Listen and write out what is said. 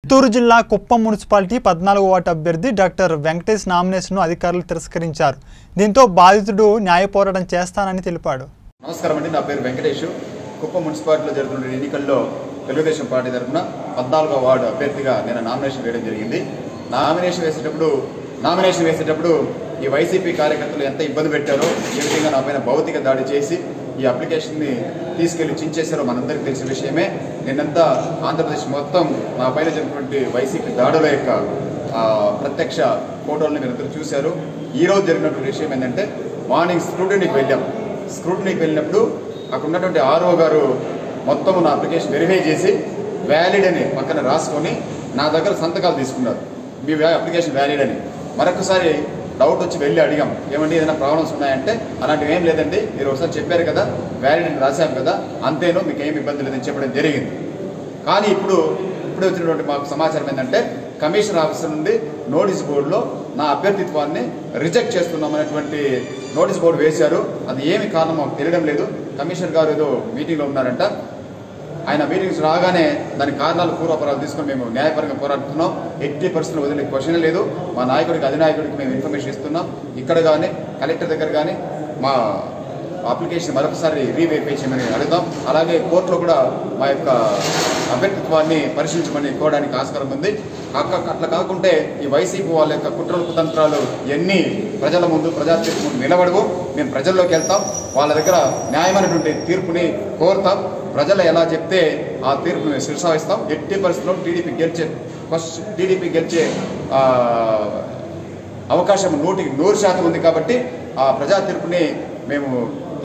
చిత్తూరు జిల్లా కుప్పం మున్సిపాలిటీ పద్నాలుగు వార్డు అభ్యర్థి డాక్టర్ వెంకటేష్ నామినేషన్ను అధికారులు తిరస్కరించారు దీంతో బాధితుడు న్యాయ పోరాటం చేస్తానని తెలిపాడు నమస్కారం అండి నా పేరు వెంకటేష్ కుప్పం మున్సిపాలిటీలో జరుగుతున్న ఎన్నికల్లో తెలుగుదేశం పార్టీ తరఫున పద్నాలుగో వార్డు అభ్యర్థిగా నేను నామినేషన్ వేయడం జరిగింది నామినేషన్ వేసేటప్పుడు నామినేషన్ వేసేటప్పుడు ఈ వైసీపీ కార్యకర్తలు ఎంత ఇబ్బంది పెట్టారో ఏ విధంగా నా పైన భౌతిక దాడి చేసి ఈ అప్లికేషన్ని తీసుకెళ్లి చించేశారో మనందరికీ తెలిసిన విషయమే నిన్నంతా ఆంధ్రప్రదేశ్ మొత్తం నా పైన జరిగినటువంటి వైసీపీ దాడుల యొక్క ఆ, ప్రత్యక్ష ఫోటోలను మీరు అందరూ చూశారు ఈ రోజు జరిగినటువంటి విషయం ఏంటంటే మార్నింగ్ స్క్రూటినీకి వెళ్ళాం స్క్రూటినీకి వెళ్ళినప్పుడు అక్కడ ఉన్నటువంటి ఆర్ఓ గారు మొత్తం నా అప్లికేషన్ వెరిఫై చేసి వ్యాలిడ్ అని పక్కన రాసుకొని నా దగ్గర సంతకాలు తీసుకున్నారు మీ వ్యా- అప్లికేషన్ వ్యాలిడ్ అని మరొకసారి డౌట్ వచ్చి వెళ్ళి అడిగాం ఏమండి ఏదైనా ప్రాబ్లమ్స్ ఉన్నాయంటే అలాంటివి ఏం లేదండి మీరు ఒకసారి చెప్పారు కదా వ్యాలిడ్ అని రాశాం కదా అంతేనో మీకు ఏం ఇబ్బంది లేదని చెప్పడం జరిగింది కానీ ఇప్పుడు ఇప్పుడు వచ్చినటువంటి మాకు సమాచారం ఏంటంటే కమిషన్ ఆఫీసర్ నుండి నోటీస్ బోర్డులో నా అభ్యర్థిత్వాన్ని రిజెక్ట్ చేస్తున్నామనేటువంటి నోటీస్ బోర్డు వేశారు అది ఏమి కారణం మాకు తెలియడం లేదు కమిషనర్ గారు ఏదో మీటింగ్లో ఉన్నారంట ఆయన మీటింగ్స్ రాగానే దాని కారణాలు పూర్వపరాలు తీసుకొని మేము న్యాయపరంగా పోరాడుతున్నాం ఎట్టి పరిస్థితులు వదిలే క్వశ్చన్ లేదు మా నాయకుడికి అధినాయకుడికి మేము ఇన్ఫర్మేషన్ ఇస్తున్నాం ఇక్కడ కానీ కలెక్టర్ దగ్గర కానీ మా అప్లికేషన్ మరొకసారి రీవెరిఫై చేయమని అడుగుదాం అలాగే కోర్టులో కూడా మా యొక్క అభ్యర్థిత్వాన్ని పరిశీలించమని కోరడానికి ఆస్కారం ఉంది అక్క అట్లా కాకుంటే ఈ వైసీపీ వాళ్ళ యొక్క కుట్రలు కుతంత్రాలు ఎన్ని ప్రజల ముందు ప్రజా తీర్పు ముందు నిలబడవు మేము ప్రజల్లోకి వెళ్తాం వాళ్ళ దగ్గర న్యాయమైనటువంటి తీర్పుని కోరుతాం ప్రజలు ఎలా చెప్తే ఆ తీర్పుని మేము శిరసావిస్తాం ఎట్టి పరిస్థితుల్లో టీడీపీ గెలిచే ఫస్ట్ టీడీపీ గెలిచే ఆ, అవకాశం నూటికి నూరు శాతం ఉంది కాబట్టి ఆ ప్రజా తీర్పుని మేము